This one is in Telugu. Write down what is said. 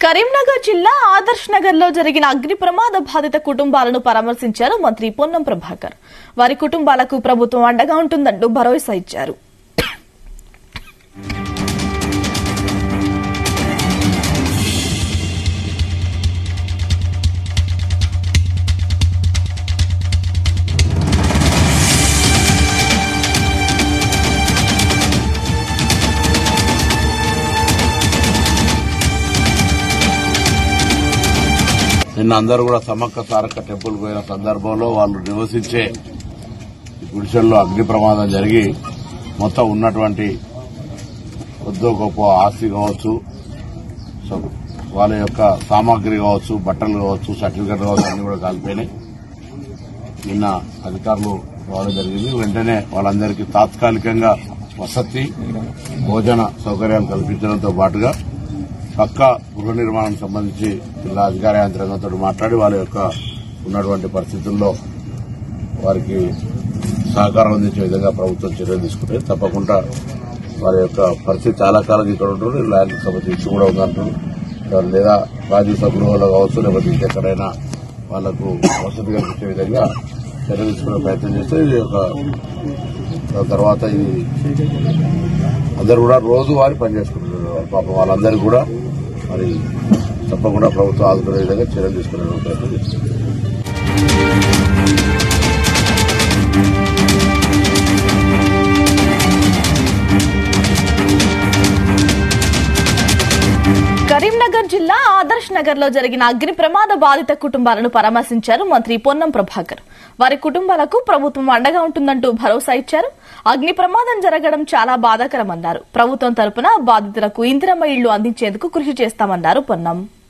కరీంనగర్ జిల్లా ఆదర్శ్ నగర్ లో జరిగిన అగ్ని ప్రమాద బాధిత కుటుంబాలను పరామర్శించారు మంత్రి పొన్నం ప్రభాకర్ వారి కుటుంబాలకు ప్రభుత్వం అండగా ఉంటుందంటూ భరోసా ఇచ్చారు నిన్న అందరూ కూడా సమ్మక్క సారక్క టెంపుల్ పోయిన సందర్భంలో వాళ్ళు నివసించే గుడిసెల్లో అగ్ని ప్రమాదం జరిగి మొత్తం ఉన్నటువంటి కొద్దో గొప్ప ఆస్తి కావచ్చు సో వాళ్ళ యొక్క సామాగ్రి కావచ్చు బట్టలు కావచ్చు సర్టిఫికెట్ కావచ్చు అన్ని కూడా కాలిపోయినాయి నిన్న అధికారులు రావడం జరిగింది వెంటనే వాళ్ళందరికీ తాత్కాలికంగా వసతి భోజన సౌకర్యాలు కల్పించడంతో పాటుగా పక్క గృహ నిర్మాణం సంబంధించి జిల్లా అధికార యంత్రాంగంతో మాట్లాడి వాళ్ళ యొక్క ఉన్నటువంటి పరిస్థితుల్లో వారికి సహకారం అందించే విధంగా ప్రభుత్వం చర్యలు తీసుకుంటే తప్పకుండా వారి యొక్క పరిస్థితి చాలా కాలం ఇక్కడ ఉంటుంది ల్యాండ్ సంబంధించి ఇష్యూ కూడా ఉందంటున్నారు లేదా రాజీ సభ్యులలో కావచ్చు లేకపోతే ఇంకెక్కడైనా వాళ్లకు వసతి కల్పించే విధంగా చర్యలు తీసుకునే ప్రయత్నం చేస్తే ఇది ఒక దాని తర్వాత ఇది అందరు కూడా రోజువారీ పనిచేసుకుంటున్నారు పాపం వాళ్ళందరూ కూడా మరి తప్పకుండా ప్రభుత్వం ఆదుకునే విధంగా చర్యలు తీసుకునే ప్రయత్నం చేస్తుంది కరీంనగర్ జిల్లా ఆదర్శ్ నగర్ లో జరిగిన అగ్ని ప్రమాద బాధిత కుటుంబాలను పరామర్శించారు మంత్రి పొన్నం ప్రభాకర్ వారి కుటుంబాలకు ప్రభుత్వం అండగా ఉంటుందంటూ భరోసా ఇచ్చారు అగ్ని ప్రమాదం జరగడం చాలా బాధాకరమన్నారు ప్రభుత్వం తరపున బాధితులకు ఇందిరమ్మ ఇళ్లు అందించేందుకు కృషి చేస్తామన్నారు పొన్నం